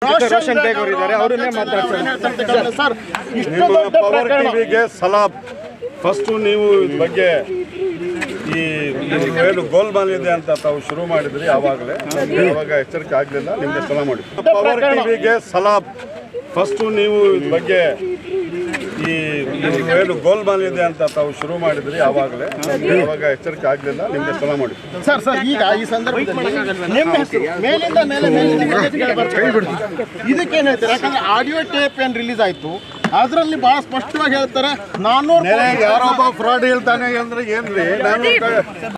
ರೋಷನ್ ಬೇಗ್ ಅವರು ಇದ್ದಾರೆ ಅವರನ್ನೇ ಮಾತಾಡ್ತಾರೆ ಸರ್ ಇಷ್ಟು ನಿಮ್ಮ ದೊಡ್ಡ ಪವರ್ ಪ್ರಕರಣ ಟಿವಿಗೆ ಸಲಾಬ್ ಫಸ್ಟು ನೀವು ಇದ್ರ ಬಗ್ಗೆ ಈ ಇವ್ರ್ದು ಏನು ಗೋಲ್ಮಾಲ್ ಇದೆ ಅಂತ ತಾವು ಶುರು ಮಾಡಿದ್ರಿ ಆವಾಗಲೇ ಆವಾಗ ಎಚ್ಚರಿಕೆ ಆಗಲಿಲ್ಲ ನಿಮಗೆ ಸಲ ಮಾಡಿ ಪವರ್ ಟಿವಿಗೆ ಸಲಾಬ್ ಫಸ್ಟು ನೀವು ಇದ್ರ ಬಗ್ಗೆ ಈ ಇವ್ರ್ದು ಏನು ಗೋಲ್ಮಾಲ್ ಇದೆ ಅಂತ ತಾವು ಶುರು ಮಾಡಿದ್ರಿ ಆವಾಗಲೇ ಆವಾಗ ಎಚ್ಚರಿಕೆ ಆಗಲಿಲ್ಲ ನಿಮಗೆ ಸಲ ಮಾಡಿ ಸರ್ ಸರ್ ಈಗ ಈ ಸಂದರ್ಭದಲ್ಲಿ ನಿಮ್ಮ ಹೆಸರು ಮೇಲಿಂದ ಮೇಲೆ ಮೇಲಿಂದ ಕೆಳಗೆ ಕೆಳಗೆ ಬರ್ತಾರೆ. ಇದಕ್ಕೇನ್ ಹೇಳ್ತಾರೆ ಯಾಕಂದ್ರೆ ಆಡಿಯೋ ಟೇಪ್ ಏನ್ ರಿಲೀಸ್ ಆಯ್ತು ಅದರಲ್ಲಿ ಬಹಳ ಸ್ಪಷ್ಟವಾಗಿ ಹೇಳ್ತಾರೆ ನಾನ್ನೂರು ಯಾರೊಬ್ಬ ಫ್ರಾಡ್ ಹೇಳ್ತಾನೆ ಅಂದ್ರೆ ಏನ್ರಿ ನಾನು